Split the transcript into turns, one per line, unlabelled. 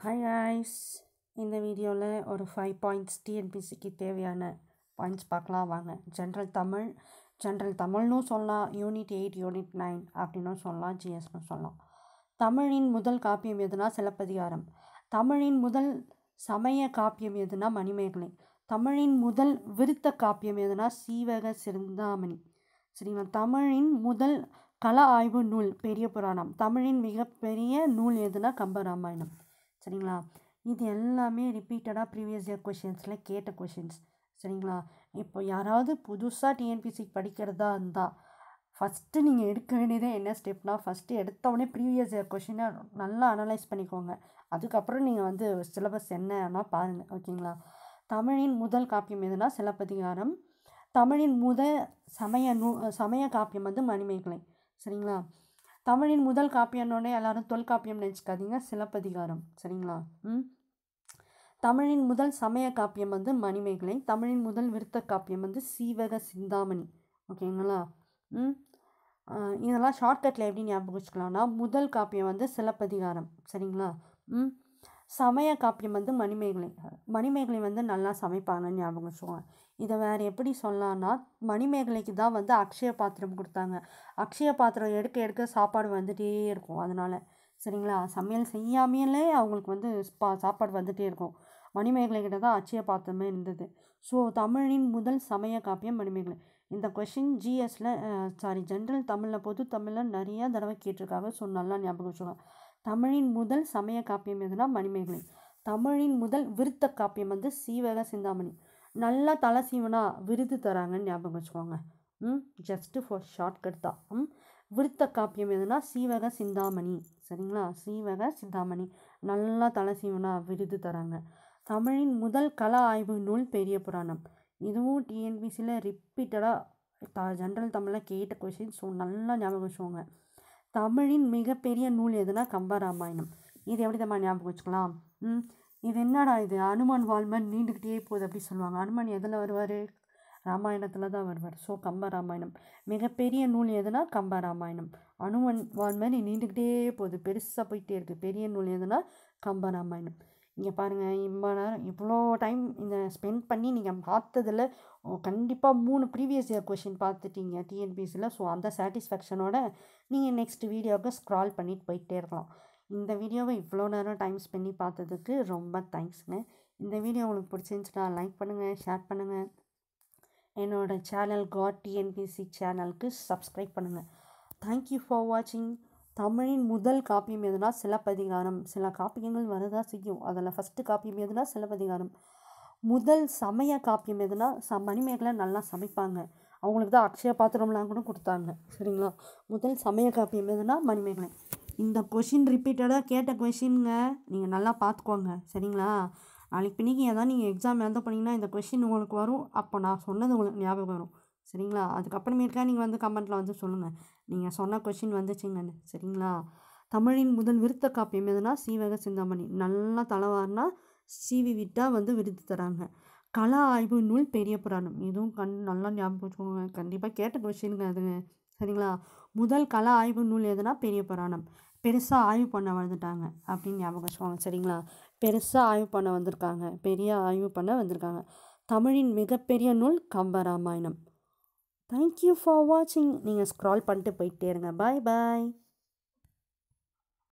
hi guys இந்த வீடியோவில் ஒரு ஃபைவ் பாயிண்ட்ஸ் டிஎன்பிசிக்கு தேவையான பாயிண்ட்ஸ் பார்க்கலாம் வாங்க ஜென்ரல் தமிழ் ஜென்ரல் தமிழ்னும் சொல்லலாம் யூனிட் எயிட் யூனிட் நைன் அப்படின்னும் சொல்லலாம் ஜிஎஸ்னு சொல்லலாம் தமிழின் முதல் காப்பியம் எதுனா சிலப்பதிகாரம் தமிழின் முதல் சமய காப்பியம் எதுனா மணிமேகலை தமிழின் முதல் விருத்த காப்பியம் எதுனா சீவக சிந்தாமணி சரிங்களா தமிழின் முதல் கள ஆய்வு நூல் பெரிய புராணம் தமிழின் மிகப்பெரிய நூல் எதுனா கம்பராமாயணம் சரிங்களா இது எல்லாமே ரிப்பீட்டடாக ப்ரீவியஸ் இயர் கொஷின்ஸில் கேட்ட கொஷின்ஸ் சரிங்களா இப்போ யாராவது புதுசாக டிஎன்பிசி படிக்கிறதா இருந்தால் ஃபஸ்ட்டு நீங்கள் எடுக்க வேண்டியதே என்ன ஸ்டெப்னா ஃபஸ்ட்டு எடுத்தவுடனே ப்ரீவியஸ் இயர் கொஷினை நல்லா அனலைஸ் பண்ணிக்கோங்க அதுக்கப்புறம் நீங்கள் வந்து சிலபஸ் என்னன்னா பாருங்கள் ஓகேங்களா தமிழின் முதல் காப்பியம் எதுனா சிலப்பதிகாரம் தமிழின் முத சமய நூ சமய காப்பியம் வந்து மணிமேகலை சரிங்களா தமிழின் முதல் காப்பியன்னோடனே எல்லாரும் தொல்காப்பியம் நினச்சிக்காதீங்க சிலப்பதிகாரம் சரிங்களா ம் தமிழின் முதல் சமய காப்பியம் வந்து மணிமேகலை தமிழின் முதல் விருத்த காப்பியம் வந்து சீவக சிந்தாமணி ஓகேங்களா ம் ஆஹ் இதெல்லாம் ஷார்ட்கட்டில் எப்படி ஞாபகம் வச்சுக்கலாம்னா முதல் காப்பியம் வந்து சிலப்பதிகாரம் சரிங்களா ம் சமய காப்பியம் வந்து மணிமேகலை மணிமேகலை வந்து நல்லா சமைப்பாங்கன்னு ஞாபகம் வச்சுக்கோங்க இதை வேறு எப்படி சொல்லலாம்னா மணிமேகலைக்கு தான் வந்து அக்ஷய பாத்திரம் கொடுத்தாங்க அக்ஷய பாத்திரம் எடுக்க எடுக்க சாப்பாடு வந்துகிட்டே இருக்கும் அதனால் சரிங்களா சமையல் செய்யாமையிலே அவங்களுக்கு வந்து பா சாப்பாடு வந்துகிட்டே இருக்கும் மணிமேகலை கிட்ட தான் அக்ஷய பாத்திரமே இருந்தது ஸோ தமிழின் முதல் சமய காப்பியம் மணிமேகலை இந்த கொஷின் ஜிஎஸ்ல சாரி ஜென்ரல் தமிழில் பொது தமிழில் நிறைய தடவை கேட்டிருக்காங்க ஸோ நல்லா ஞாபகம் வச்சுக்கோங்க தமிழின் முதல் சமய காப்பியம் எதுனா மணிமேகலை தமிழின் முதல் விருத்த காப்பியம் வந்து சீவக சிந்தாமணி நல்லா தலை சீவனா விருது தராங்கன்னு ஞாபகம் வச்சுக்கோங்க ம் ஜஸ்ட்டு ஃபார் ஷார்ட்கட் தான் ம் விருத்த காப்பியம் எதுனா சீவக சிந்தாமணி சரிங்களா சீவக சிந்தாமணி நல்லா தலை சீவனா விருது தராங்க தமிழின் முதல் கள ஆய்வு நூல் பெரிய புராணம் இதுவும் டிஎன்பிசியில் ரிப்பீட்டடாக த ஜென்ரல் தமிழில் கேட்ட கொஷின் ஸோ நல்லா ஞாபகம் வச்சுக்கோங்க தமிழின் மிகப்பெரிய நூல் எதுனா கம்பராமாயணம் இது எப்படி நம்ம ஞாபகம் வச்சுக்கலாம் ம் இது என்னடா இது அனுமான் வால்மன் நீண்டுக்கிட்டே போகுது அப்படி சொல்லுவாங்க அனுமான் எதில் வருவார் ராமாயணத்தில் தான் வருவார் ஸோ கம்பராமாயணம் மிகப்பெரிய நூல் எதுனா கம்பராமாயணம் அனுமன் வால்மன் நீண்டுக்கிட்டே போகுது பெருசாக போயிட்டே இருக்குது பெரிய நூல் எதுனா கம்பராமாயணம் இங்கே பாருங்கள் இவ்வளோ நேரம் இவ்வளோ டைம் இந்த ஸ்பெண்ட் பண்ணி நீங்கள் பார்த்ததில் கண்டிப்பாக மூணு ப்ரீவியஸ் இயர் கொஷின் பார்த்துட்டீங்க டிஎன்பிஎஸ்சியில் ஸோ அந்த சாட்டிஸ்ஃபேக்ஷனோட நீங்கள் நெக்ஸ்ட் வீடியோவுக்கு ஸ்க்ரால் பண்ணிட்டு போயிட்டே இருக்கலாம் இந்த வீடியோவை இவ்வளோ நேரம் டைம் ஸ்பெண்ட் பண்ணி பார்த்ததுக்கு ரொம்ப தேங்க்ஸுங்க இந்த வீடியோ உங்களுக்கு பிடிச்சிருந்துச்சுன்னா லைக் பண்ணுங்கள் ஷேர் பண்ணுங்கள் என்னோடய சேனல் காட் டிஎன்பிசி சேனலுக்கு சப்ஸ்கிரைப் பண்ணுங்கள் தேங்க்யூ ஃபார் வாட்சிங் தமிழின் முதல் காப்பியம் எதுனா சிலப்பதிகாரம் சில காப்பியங்கள் வரதா செய்யும் அதில் ஃபஸ்ட்டு காப்பியம் எதுனா சிலப்பதிகாரம் முதல் சமய காப்பியம் எதுனா ச மணிமேகலை நல்லா சமைப்பாங்க அவங்களுக்கு தான் அக்ஷய பாத்திரம்லாம் கூட கொடுத்தாங்க சரிங்களா முதல் சமய காப்பியம் எதுனா மணிமேகலை இந்த கொஷின் ரிப்பீட்டடாக கேட்ட கொஷின்ங்க நீங்கள் நல்லா பார்த்துக்கோங்க சரிங்களா நாளைக்கு பின்னிக்கு ஏதாவது நீங்கள் எக்ஸாம் எழுத போனீங்கன்னா இந்த கொஷின் உங்களுக்கு வரும் அப்போ நான் சொன்னது உங்களுக்கு ஞாபகம் வரும் சரிங்களா அதுக்கப்புறமேட்டுக்கா நீங்கள் வந்து கமெண்ட்டில் வந்து சொல்லுங்கள் நீங்கள் சொன்ன கொஷின் வந்துச்சுங்கன்னு சரிங்களா தமிழின் முதல் விருத்த காப்பியம் எதுனா சீவக சிந்தாமணி நல்லா தலைவாரினா சீவி விட்டால் வந்து விருது தராங்க கலா ஆய்வு நூல் பெரிய புராணம் இதுவும் கண் நல்லா ஞாபகம் வச்சுக்கோங்க கண்டிப்பாக கேட்ட கொஷினுங்க அதுங்க சரிங்களா முதல் கல ஆய்வு நூல் எதுனா பெரிய புராணம் பெருசாக ஆய்வு பண்ண வந்துட்டாங்க அப்படின்னு ஞாபகம் வச்சுக்கோங்க சரிங்களா பெருசாக ஆய்வு பண்ண வந்திருக்காங்க பெரிய ஆய்வு பண்ண வந்திருக்காங்க தமிழின் மிகப்பெரிய நூல் கம்பராமாயணம் தேங்க்யூ ஃபார் வாட்சிங் நீங்கள் ஸ்க்ரால் பண்ணிட்டு போயிட்டே இருங்க பாய் பாய்